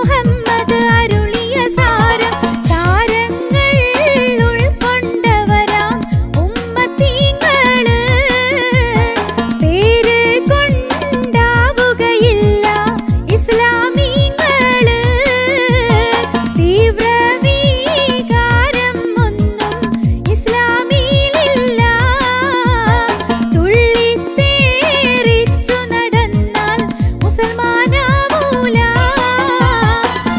മുഹമ്മദ് അരുളിയ സാരം സാരങ്ങൾ ഉൾക്കൊണ്ടവരാം ഉമ്മത്തീങ്ങള് പേര് കൊണ്ടാവുകയില്ല ഇസ്ലാമീങ്ങള് തീവ്ര വികാരം ഒന്നും ഇസ്ലാമിലില്ല തുള്ളിത്തേറിച്ചു നടന്നാൽ മുസൽമാനാവൂല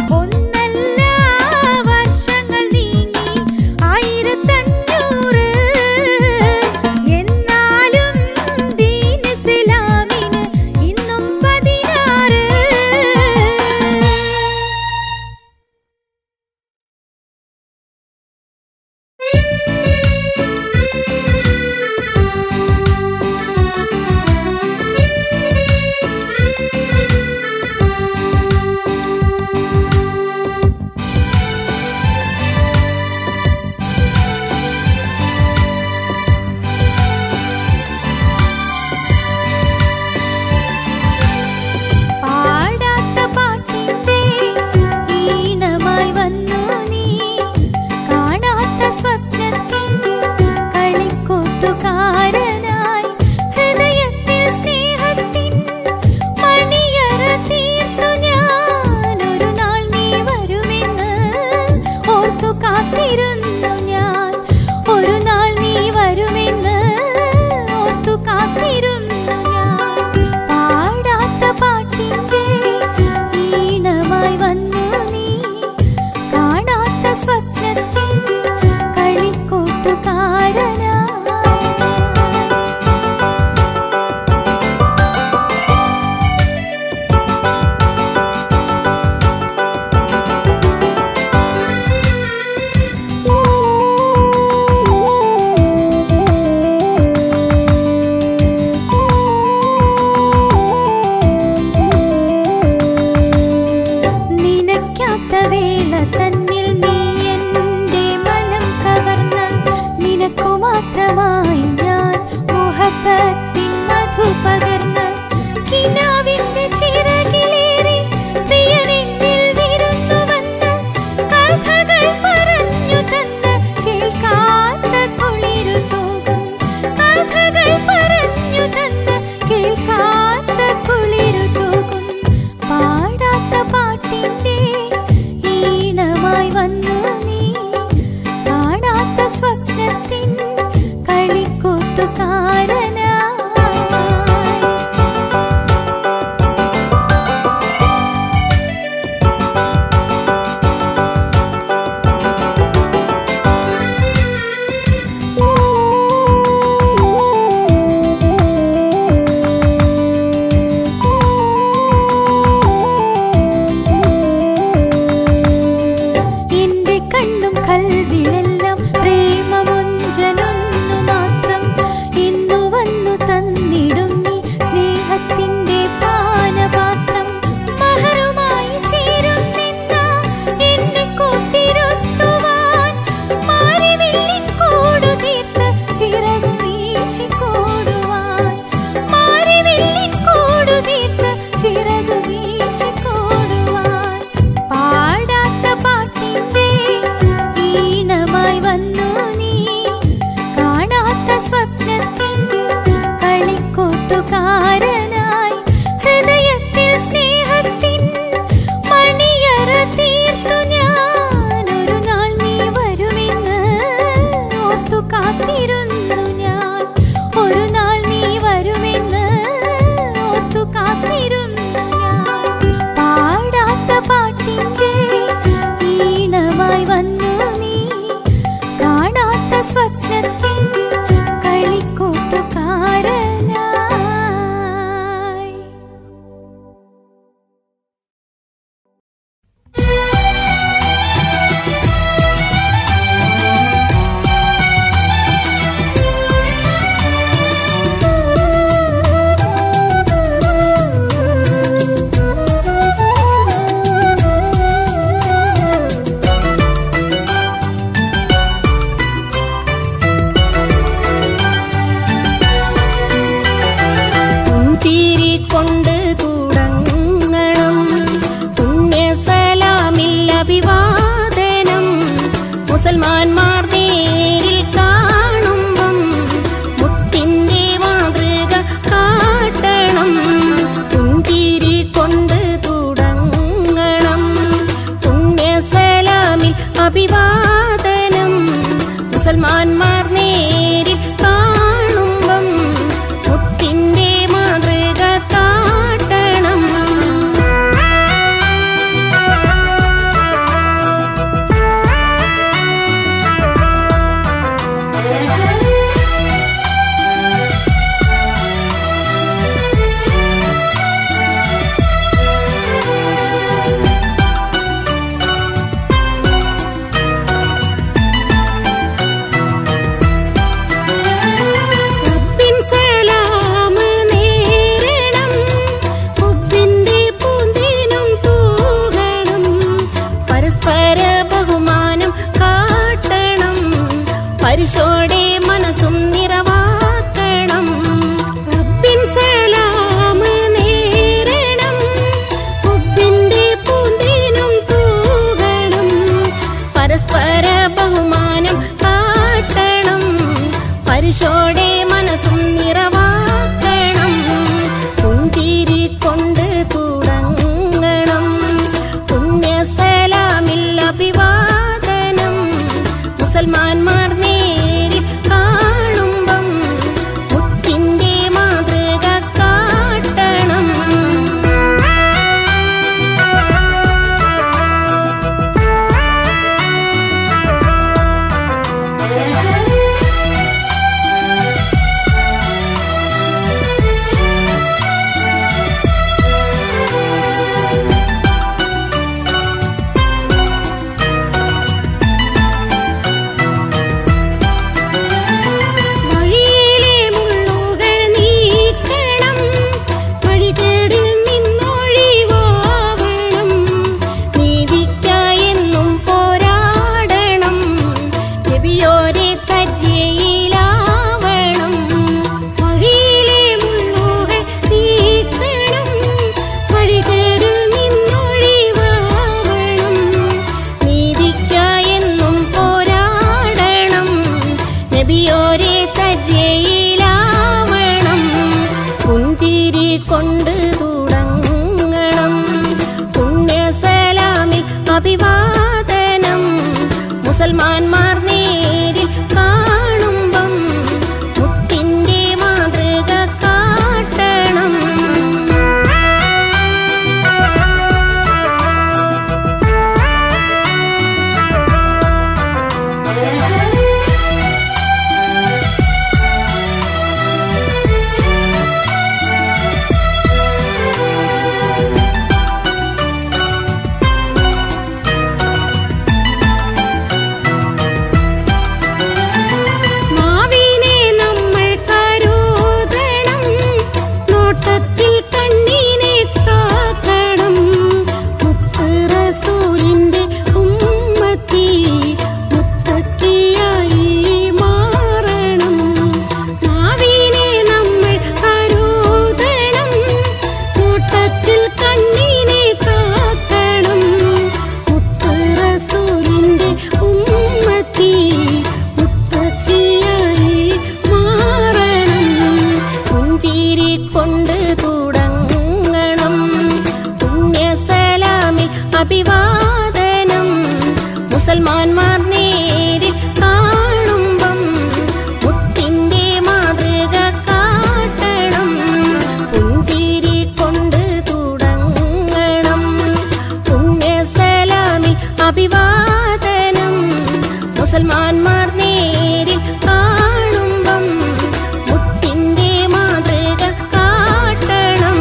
മുസൽമാന്മാർ നേരിൽ കാണുമ്പം മുത്തിൻ്റെ മാതൃക കാട്ടണം പുഞ്ചിരി കൊണ്ട് തുടങ്ങണം പുണ്യസലാമിൽ അഭിവാദനം മുസൽമാന്മാർ നേരിൽ കാണുമ്പം മുത്തിൻ്റെ മാതൃക കാട്ടണം റബ്ബിൻ സലാമ് നേരണം ഹുബ്ബിന്റെ പൂന്തേനും തൂകണം പരസ്പര ബഹുമാനം കാട്ടണം പരിശോടെ മനസ്സും നിറവാക്കണം റബ്ബിൻ സലാമ് നേരണം ഹുബ്ബിന്റെ പൂന്തേനും തൂകണം പരസ്പര ബഹുമാനം കാട്ടണം പരിശോടെ മനസ്സും നിറവാക്കണം പുഞ്ചിരി കൊണ്ട് തുടങ്ങണം പുണ്യസലാമിൽ അഭിവാദനം മുസൽമാന്മാർ നേരിൽ കാണുമ്പം മുത്തിൻ്റെ മാതൃക കാട്ടണം വഴിയിലെ മുള്ളുകൾ നീക്കണം വഴികേടിൽ നിന്നൊഴിവാവണം നീതിക്കായെന്നും പോരാടണം നബിയോരെ ചര്യയിലാവണം വഴിയിലെ മുള്ളുകൾ നീക്കണം വഴികേടിൽ നിന്നൊഴിവാവണം നീതിക്കായെന്നും പോരാടണം നബിയോരെ തര്യയിലാവണം പുഞ്ചിരി കൊണ്ട് തുടങ്ങണം പുണ്യസലാമിൽ അഭിവാദനം മുസൽമാന്മാർ നേരിൽ കാണുമ്പം മുത്തിൻ്റെ മാതൃക കാട്ടണം നാവിനെ നമ്മൾ കരുതണം നോട്ടത്തിൽ കണ്ണിനെ കാക്കണം മുത്ത് റസൂലിന്റെ ഉമ്മത്തി മുത്തക്കിയായി മാറണം നാവിനെ നമ്മൾ കരുതണം നോട്ടത്തിൽ കണ്ണിനെ കാക്കണം മുത്ത് റസൂലിന്റെ ഉമ്മത്തി മുത്തക്കിയായി മാറണം പുഞ്ചിരി കൊണ്ട് തുടങ്ങണം പുണ്യസലാമിൽ അഭിവാദനം മുസൽമാന്മാർ നേരിൽ കാണുമ്പം മുത്തിൻ്റെ മാതൃക കാട്ടണം പുഞ്ചിരി കൊണ്ട് തുടങ്ങണം പുണ്യസലാമിൽ അഭിവാദനം മുസൽമാന്മാർ നേരിൽ കാണുമ്പം മുത്തിൻ്റെ മാതൃക കാട്ടണം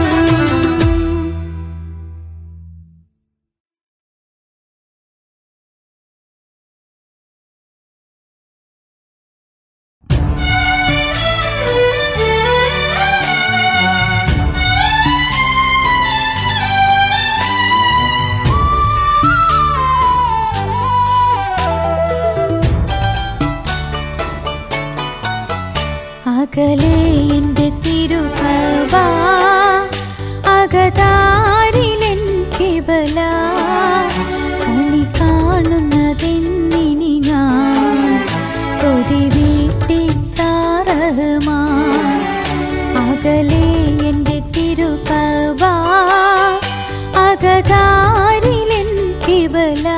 അകലെ എൻ്റെ തിരുകവ അകതാരിലെൻ കിബല കണി കാണുന്നതെന്നിനി ഞാൻ കിബല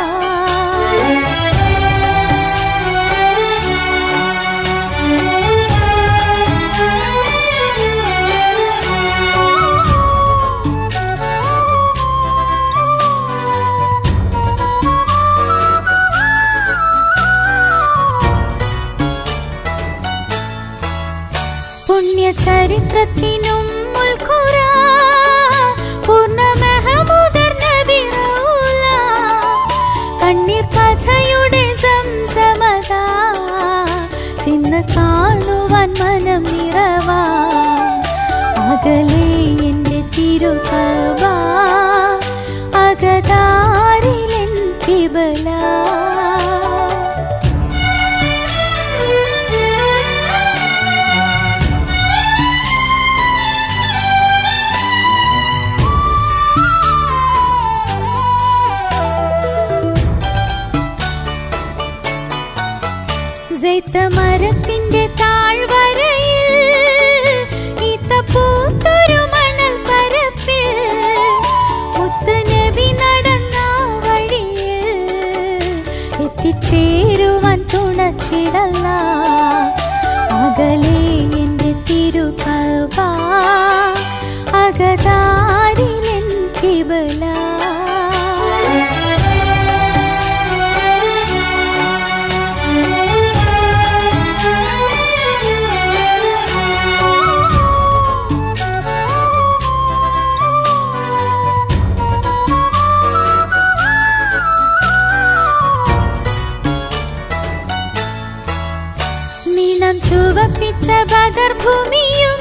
പുണ്യചരിത്രത്തിനും മുൽഖുറ പൂർണ്ണ മെഹമൂദർ നബി റൗല കണ്ണീർ കഥയുടെ സംസമത ചിന്ന് കാണുവാൻ മനം നിറവാ അകലെ എൻ്റെ തിരുകവ അകതാരിലെൻ കിബല മരത്തിന്റെ താഴ്വരയിൽ ഈത്തപ്പൂത്തൊരു മണൽ പരപ്പിൽ മുത്തുനബി നടന്ന വഴിയിൽ എത്തിച്ചേരുവാൻ തുണച്ചിടല്ല അകലെ എൻ്റെ തിരുകവ അകതാരിലെൻ കിബല നീളം ചുവപ്പിച്ച ബദർ ഭൂമിയും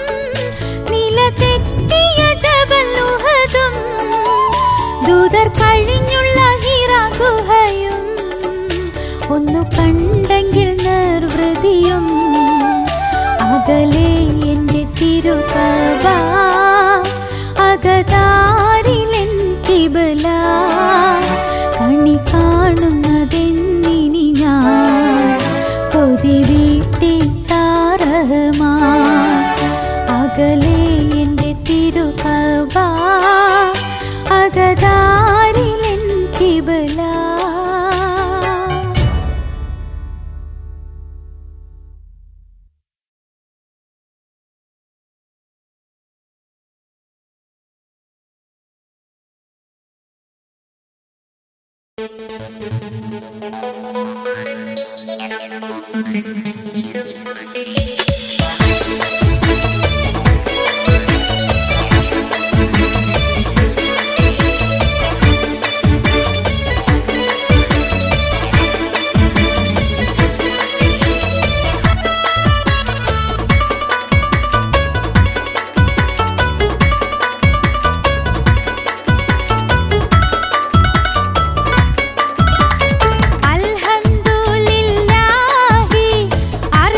നിലതെറ്റിയ ജബൽ ഉഹദും ദൂതർ കഴിഞ്ഞുള്ള ഹിറ ഗുഹയും ഒന്നു കണ്ടെങ്കിൽ നിർവൃതിയും അകലെ എൻ്റെ തിരുകവ അകതാരിലെൻ കിബല കണി കാണുന്നതെന്നിനി ഞാൻ കൊതി വീട്ടി താരമാ അകലെ എൻ്റെ തിരുകവ അകതാരിലെൻ കിബല الحمد لله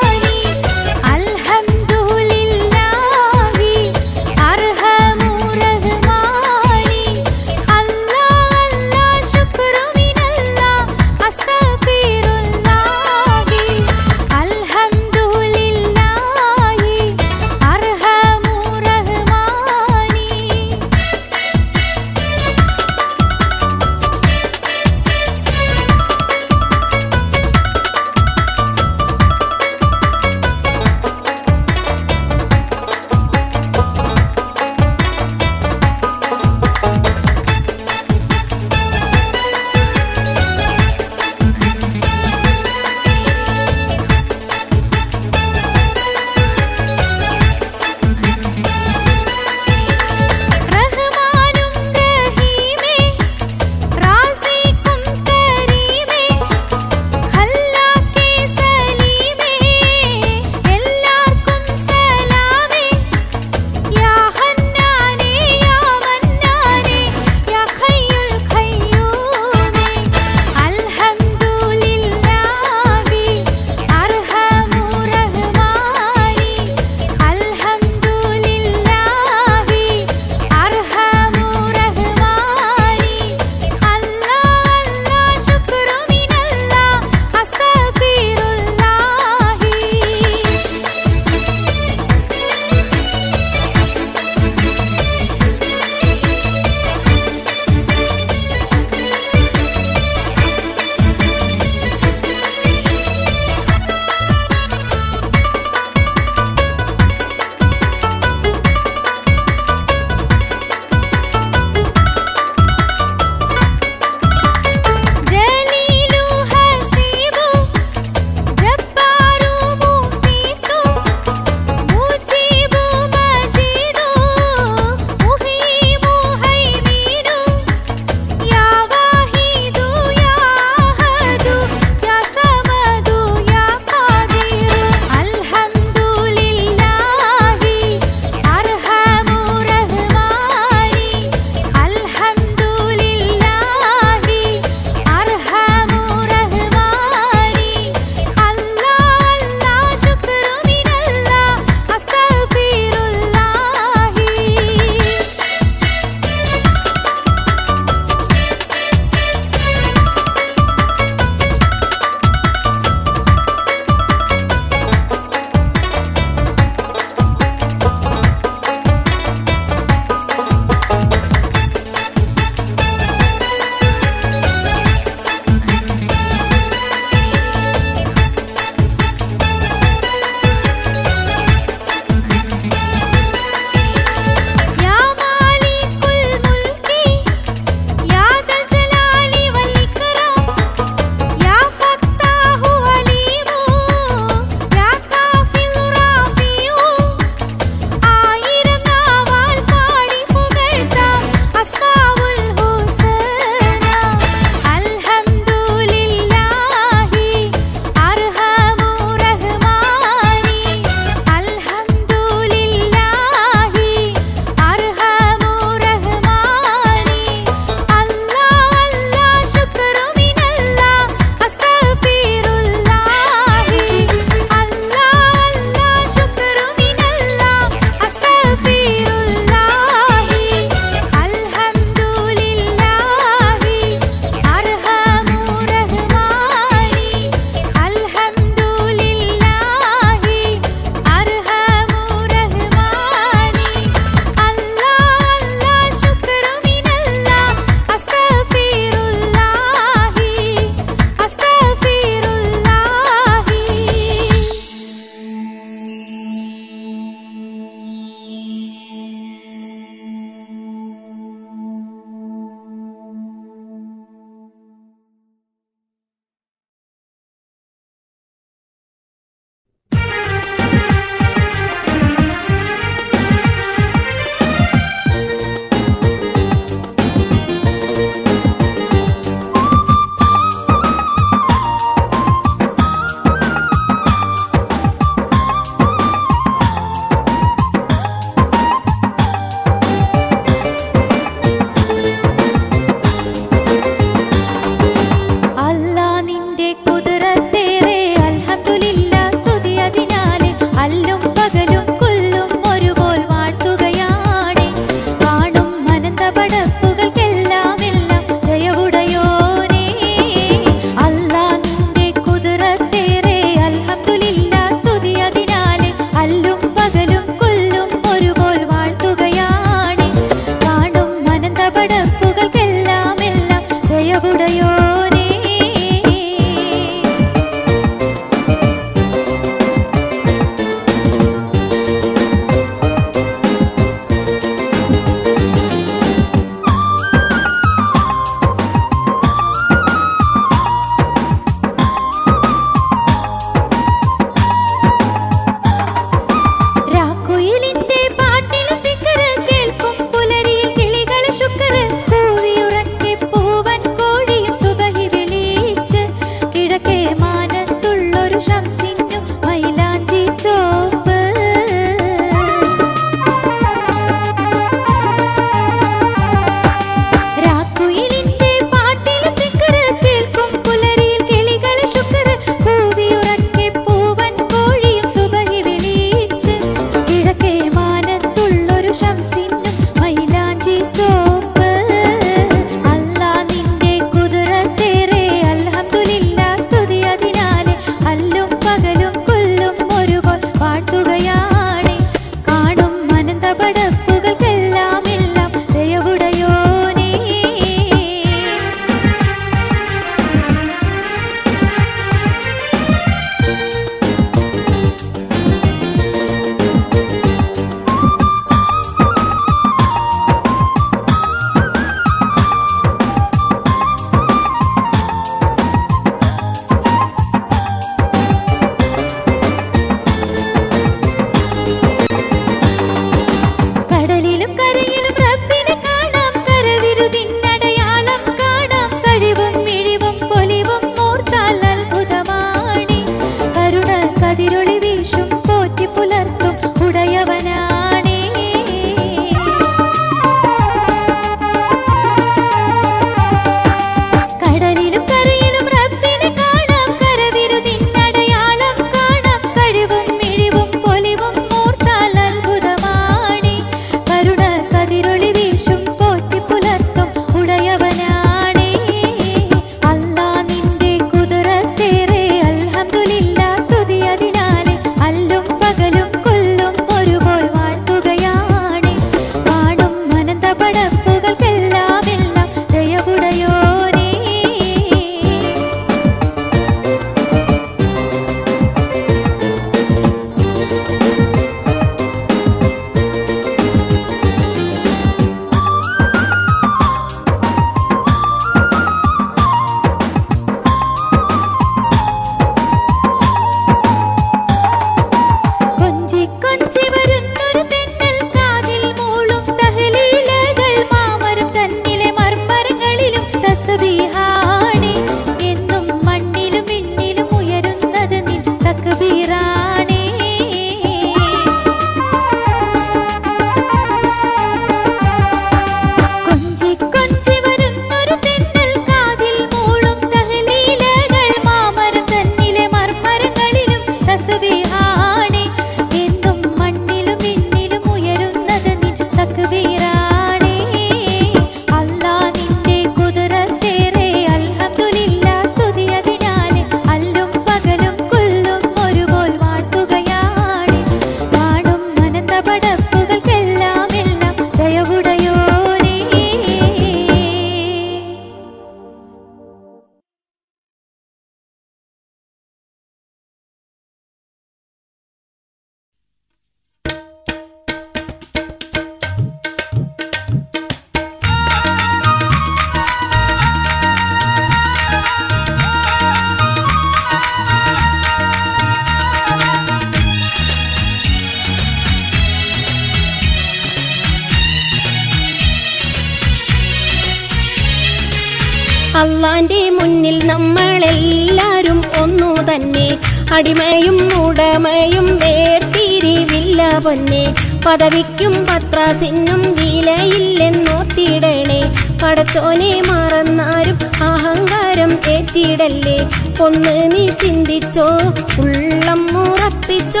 അള്ളാന്റെ മുന്നിൽ നമ്മളെല്ലാരും ഒന്നു തന്നെ അടിമയും ഉടമയും വേർതിരിവില്ല പൊന്നെ പദവിക്കും പത്രാസിനും വിലയില്ലെന്നോർത്തിടണേ പടച്ചോനെ മറന്നാരും അഹങ്കാരം ഏറ്റിടല്ലേ ഒന്ന് നീ ചിന്തിച്ചോ ഉള്ളം ഉറപ്പിച്ചോ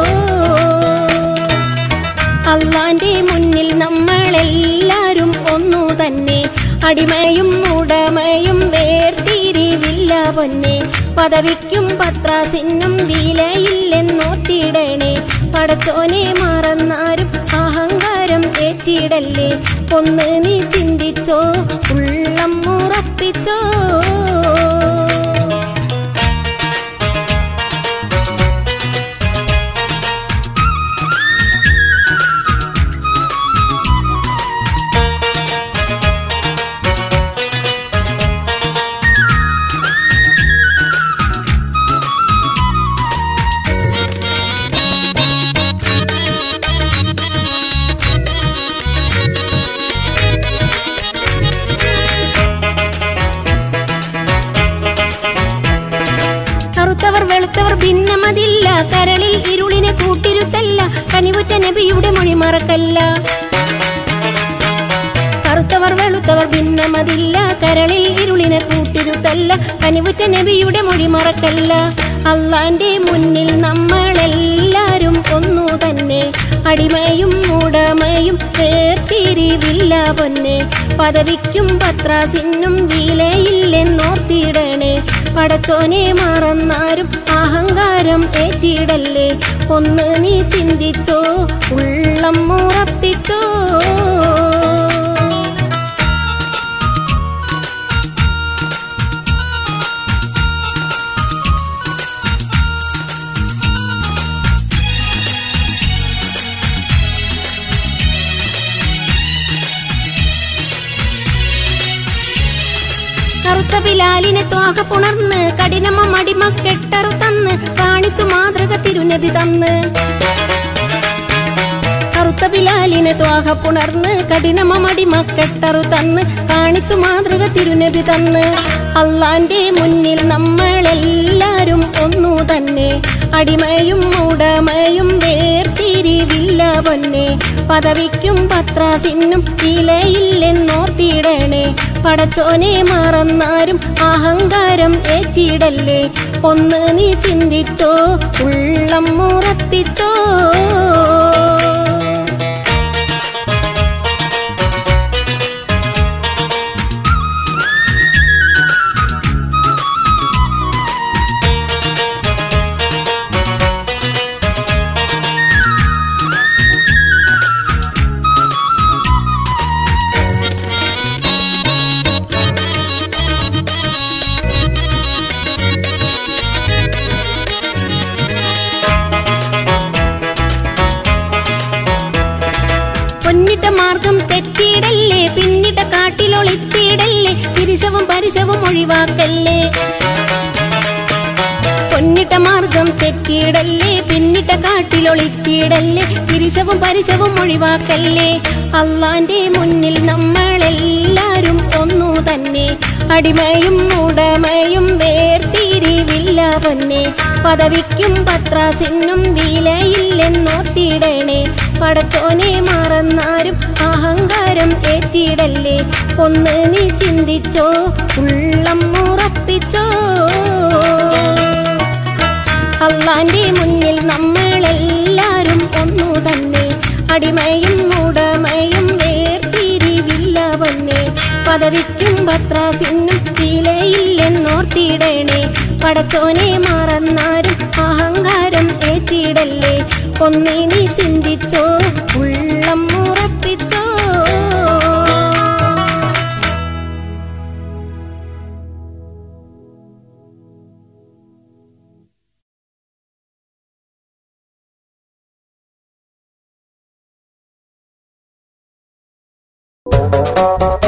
അള്ളാന്റെ മുന്നിൽ നമ്മളെല്ലാരും ഒന്നു തന്നെ അടിമയും ഉടമയും വേർതിരിവില്ല പൊന്നെ പദവിക്കും പത്രാസിനും വിലയില്ലെന്നോർത്തിടണേ പടച്ചോനെ മറന്നാരും അഹങ്കാരം ഏറ്റിടല്ലേ ഒന്ന് നീ ചിന്തിച്ചോ ഉള്ളം ഉറപ്പിച്ചോ കറുത്തവർ വെളുത്തവർ ഭിന്നമതില്ല കരളിൽ ഇരുളിനെ കൂട്ടിരുത്തല്ല കനിവുറ്റ നബിയുടെ മൊഴി മറക്കല്ല കറുത്തവർ വെളുത്തവർ ഭിന്നമതില്ല കരളിൽ ഇരുളിനെ കൂട്ടിരുത്തല്ല കനിവുറ്റ നബിയുടെ മൊഴി മറക്കല്ല അള്ളാന്റെ മുന്നിൽ നമ്മളെല്ലാരും ഒന്നു തന്നെ അടിമയും ഉടമയും വേർതിരിവില്ല പൊന്നെ പദവിക്കും പത്രാസിനും വിലയില്ലെന്നോർത്തിടണേ പടച്ചോനെ മറന്നാരും അഹങ്കാരം ഏറ്റിടല്ലേ ഒന്ന് നീ ചിന്തിച്ചോ ഉള്ളം ഉറപ്പിച്ചോ കറുത്ത ബിലാലിനെ ത്വാക പുണർന്ന് കഠിനമ മടിമ കെട്ടറു തന്ന് കാണിച്ചു മാതൃക തിരുനബി തന്ന് കറുത്ത ബിലാലിനെ ത്വാക പുണർന്ന് കഠിനമ മടിമ കെട്ടറു തന്ന് കാണിച്ചു മാതൃക തിരുനബി തന്ന് അള്ളാന്റെ മുന്നിൽ നമ്മളെല്ലാരും ഒന്നു തന്നെ അടിമയും ഉടമയും വേർതിരിവില്ല പൊന്നെ പദവിക്കും പത്രാസിനും വിലയില്ലെന്നോർത്തിടണേ പടച്ചോനെ മറന്നാരും അഹങ്കാരം ഏറ്റിടല്ലേ ഒന്ന് നീ ചിന്തിച്ചോ ഉള്ളം ഉറപ്പിച്ചോ പൊന്നിട്ട മാർഗം തെറ്റിയിടല്ലേ പിന്നിട്ട കാട്ടിലൊളിത്തിയിടല്ലേ പിരിശവും പരിശവും ഒഴിവാക്കല്ലേ പൊന്നിട്ട മാർഗം തെറ്റിയിടല്ലേ പിന്നിട്ട കാട്ടിലൊളിച്ചിടല്ലേ പിരിശവും പരിശവും ഒഴിവാക്കല്ലേ അള്ളാന്റെ മുന്നിൽ നമ്മളെല്ലാരും ഒന്നു തന്നെ അടിമയും ഉടമയും വേർതിരിവില്ല പൊന്നെ പദവിക്കും പത്രാസിനും വിലയില്ലെന്നോർത്തിടണേ പടച്ചോനെ മറന്നാരും അഹങ്കാരം ഏറ്റിടല്ലേ ഒന്ന് നീ ചിന്തിച്ചോ ഉള്ളം ഉറപ്പിച്ചോ അള്ളാന്റെ മുന്നിൽ നമ്മളെല്ലാരും ഒന്നു തന്നെ അടിമയും ഉടമയും വേർതിരിവില്ല പൊന്നെ പദവിക്കും പത്രാസിനും വിലയില്ലെന്നോർത്തിടണേ പടച്ചോനെ മറന്നാരും അഹങ്കാരം ഏറ്റിടല്ലേ ഒന്നേ നീ ചിന്തിച്ചോ ഉള്ളം ഉറപ്പിച്ചോ Thank